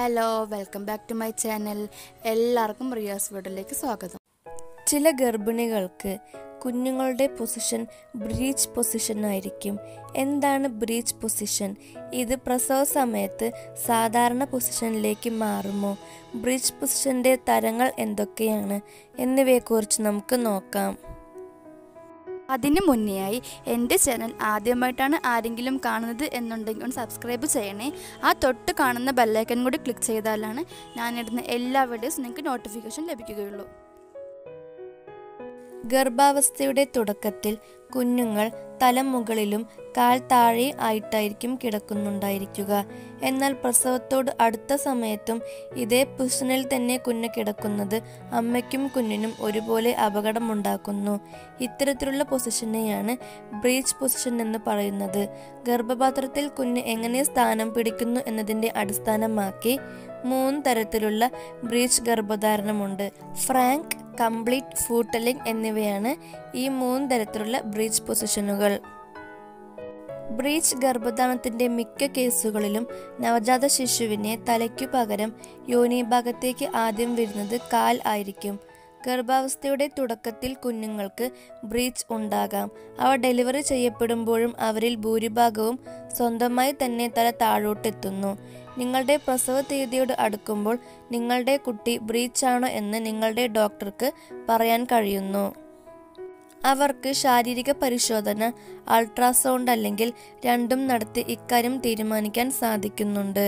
hello welcome back to my channel എല്ലാവർക്കും റിയാസ് വീഡിയോയിലേക്ക് സ്വാഗതം ചില ഗർഭിണികൾക്ക് കുഞ്ഞുങ്ങളുടെ പൊസിഷൻ ബ്രീച്ച് പൊസിഷൻ ആയിരിക്കും എന്താണ് ബ്രീച്ച് പൊസിഷൻ ഇത് പ്രസവ സമയത്ത് സാധാരണ പൊസിഷനിലേക്ക് മാറുമോ ബ്രീച്ച് പൊസിഷന്റെ തരങ്ങൾ എന്തൊക്കെയാണ് എന്നിവയെക്കുറിച്ച് നമുക്ക് നോക്കാം അതിന് മുന്നെയായി എൻ്റെ ചാനൽ ആദ്യമായിട്ടാണ് ആരെങ്കിലും കാണുന്നത് എന്നുണ്ടെങ്കിൽ ഒന്ന് സബ്സ്ക്രൈബ് ചെയ്യണേ ആ തൊട്ട് കാണുന്ന ബെല്ലൈക്കൻ കൂടി ക്ലിക്ക് ചെയ്താലാണ് ഞാനിടുന്ന എല്ലാ വീഡിയോസും നിങ്ങൾക്ക് നോട്ടിഫിക്കേഷൻ ലഭിക്കുകയുള്ളൂ ഗർഭാവസ്ഥയുടെ തുടക്കത്തിൽ കുഞ്ഞുങ്ങൾ തലമുകളിലും കാൽ താഴെ ആയിട്ടായിരിക്കും കിടക്കുന്നുണ്ടായിരിക്കുക എന്നാൽ പ്രസവത്തോട് അടുത്ത സമയത്തും ഇതേ പൊസിഷനിൽ തന്നെ കുഞ്ഞ് കിടക്കുന്നത് അമ്മയ്ക്കും കുഞ്ഞിനും ഒരുപോലെ അപകടമുണ്ടാക്കുന്നു ഇത്തരത്തിലുള്ള പൊസിഷനെയാണ് ബ്രീച്ച് പൊസിഷൻ എന്ന് പറയുന്നത് ഗർഭപാത്രത്തിൽ കുഞ്ഞ് എങ്ങനെ സ്ഥാനം പിടിക്കുന്നു എന്നതിന്റെ അടിസ്ഥാനമാക്കി മൂന്ന് തരത്തിലുള്ള ബ്രീച്ച് ഗർഭധാരണമുണ്ട് ഫ്രാങ്ക് കംപ്ലീറ്റ് ഫൂട്ടലിംഗ് എന്നിവയാണ് ഈ മൂന്ന് തരത്തിലുള്ള ബ്രീച്ച് പൊസിഷനുകൾ ബ്രീച്ച് ഗർഭധാരണത്തിന്റെ മിക്ക കേസുകളിലും നവജാത ശിശുവിനെ തലയ്ക്കു പകരം യോനിഭാഗത്തേക്ക് ആദ്യം വരുന്നത് കാൽ ആയിരിക്കും ഗർഭാവസ്ഥയുടെ തുടക്കത്തിൽ കുഞ്ഞുങ്ങൾക്ക് ബ്രീച്ച് ഉണ്ടാകാം അവ ഡെലിവറി ചെയ്യപ്പെടുമ്പോഴും അവരിൽ ഭൂരിഭാഗവും സ്വന്തമായി തന്നെ തല താഴോട്ടെത്തുന്നു നിങ്ങളുടെ പ്രസവ തീയതിയോട് അടുക്കുമ്പോൾ നിങ്ങളുടെ കുട്ടി ബ്രീച്ചാണോ എന്ന് നിങ്ങളുടെ ഡോക്ടർക്ക് പറയാൻ കഴിയുന്നു അവർക്ക് ശാരീരിക പരിശോധന അൾട്രാസൗണ്ട് അല്ലെങ്കിൽ രണ്ടും നടത്തി ഇക്കാര്യം തീരുമാനിക്കാൻ സാധിക്കുന്നുണ്ട്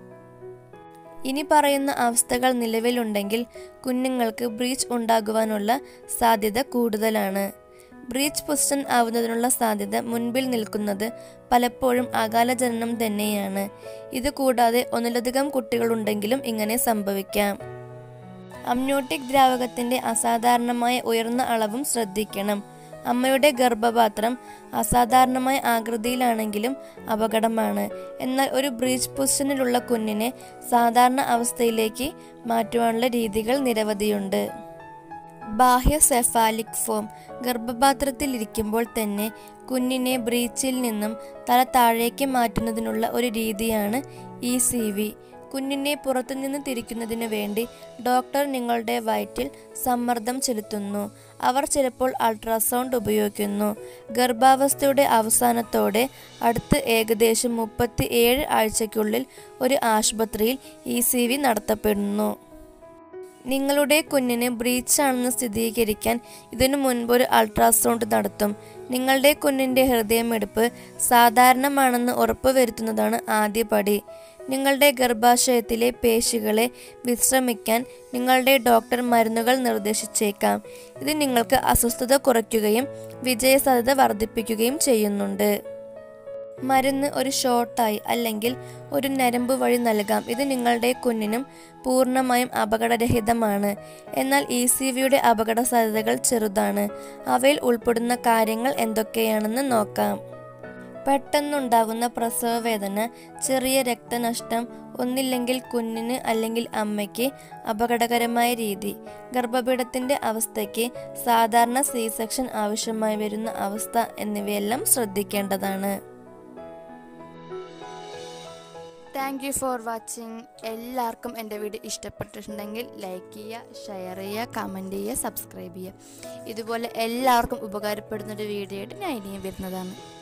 ഇനി പറയുന്ന അവസ്ഥകൾ നിലവിലുണ്ടെങ്കിൽ കുഞ്ഞുങ്ങൾക്ക് ബ്രീച്ച് ഉണ്ടാകുവാനുള്ള സാധ്യത കൂടുതലാണ് ബ്രീച്ച് പൊസിഷൻ ആവുന്നതിനുള്ള സാധ്യത മുൻപിൽ നിൽക്കുന്നത് പലപ്പോഴും അകാല ജനനം തന്നെയാണ് ഇത് കൂടാതെ ഒന്നിലധികം കുട്ടികളുണ്ടെങ്കിലും ഇങ്ങനെ സംഭവിക്കാം അമ്നോട്ടിക് ദ്രാവകത്തിന്റെ അസാധാരണമായ ഉയർന്ന അളവും ശ്രദ്ധിക്കണം അമ്മയുടെ ഗർഭപാത്രം അസാധാരണമായ ആകൃതിയിലാണെങ്കിലും അപകടമാണ് എന്നാൽ ഒരു ബ്രീച്ച് പൊസിഷനിലുള്ള കുഞ്ഞിനെ സാധാരണ അവസ്ഥയിലേക്ക് മാറ്റുവാനുള്ള രീതികൾ നിരവധിയുണ്ട് ബാഹ്യ സെഫാലിക് ഫോം ഗർഭപാത്രത്തിൽ ഇരിക്കുമ്പോൾ തന്നെ കുഞ്ഞിനെ ബ്രീച്ചിൽ നിന്നും തല താഴേക്ക് മാറ്റുന്നതിനുള്ള ഒരു രീതിയാണ് ഇ സി വി കുഞ്ഞിനെ പുറത്തുനിന്ന് തിരിക്കുന്നതിന് വേണ്ടി ഡോക്ടർ നിങ്ങളുടെ വയറ്റിൽ സമ്മർദ്ദം ചെലുത്തുന്നു അവർ ചിലപ്പോൾ അൾട്രാസൗണ്ട് ഉപയോഗിക്കുന്നു ഗർഭാവസ്ഥയുടെ അവസാനത്തോടെ അടുത്ത് ഏകദേശം മുപ്പത്തി ഏഴ് ആഴ്ചയ്ക്കുള്ളിൽ ഒരു ആശുപത്രിയിൽ ഇ സി വി നടത്തപ്പെടുന്നു നിങ്ങളുടെ കുഞ്ഞിന് ബ്രീച്ച് ആണെന്ന് സ്ഥിരീകരിക്കാൻ ഇതിനു മുൻപ് ഒരു അൾട്രാസൗണ്ട് നടത്തും നിങ്ങളുടെ കുഞ്ഞിന്റെ ഹൃദയമെടുപ്പ് സാധാരണമാണെന്ന് ഉറപ്പുവരുത്തുന്നതാണ് ആദ്യപടി നിങ്ങളുടെ ഗർഭാശയത്തിലെ പേശികളെ വിശ്രമിക്കാൻ നിങ്ങളുടെ ഡോക്ടർ മരുന്നുകൾ നിർദ്ദേശിച്ചേക്കാം ഇത് നിങ്ങൾക്ക് അസ്വസ്ഥത കുറയ്ക്കുകയും വിജയസാധ്യത വർദ്ധിപ്പിക്കുകയും ചെയ്യുന്നുണ്ട് മരുന്ന് ഒരു ഷോട്ടായി അല്ലെങ്കിൽ ഒരു നരമ്പ് വഴി നൽകാം ഇത് നിങ്ങളുടെ കുഞ്ഞിനും പൂർണ്ണമായും അപകടരഹിതമാണ് എന്നാൽ ഇ സി വിയുടെ അപകട സാധ്യതകൾ ചെറുതാണ് അവയിൽ ഉൾപ്പെടുന്ന കാര്യങ്ങൾ എന്തൊക്കെയാണെന്ന് നോക്കാം പെട്ടെന്നുണ്ടാകുന്ന പ്രസവ വേദന ചെറിയ രക്തനഷ്ടം ഒന്നില്ലെങ്കിൽ കുഞ്ഞിന് അല്ലെങ്കിൽ അമ്മയ്ക്ക് അപകടകരമായ രീതി ഗർഭപീഠത്തിന്റെ അവസ്ഥയ്ക്ക് സാധാരണ സി സെക്ഷൻ ആവശ്യമായി വരുന്ന അവസ്ഥ എന്നിവയെല്ലാം ശ്രദ്ധിക്കേണ്ടതാണ് താങ്ക് യു ഫോർ വാച്ചിങ് എല്ലാവർക്കും എൻ്റെ വീഡിയോ ഇഷ്ടപ്പെട്ടിട്ടുണ്ടെങ്കിൽ ലൈക്ക് ചെയ്യുക ഷെയർ ചെയ്യുക കമൻറ്റ് ചെയ്യുക സബ്സ്ക്രൈബ് ചെയ്യുക ഇതുപോലെ എല്ലാവർക്കും ഉപകാരപ്പെടുന്നൊരു വീഡിയോ ആയിട്ട് ഞാൻ ഇനിയും വരുന്നതാണ്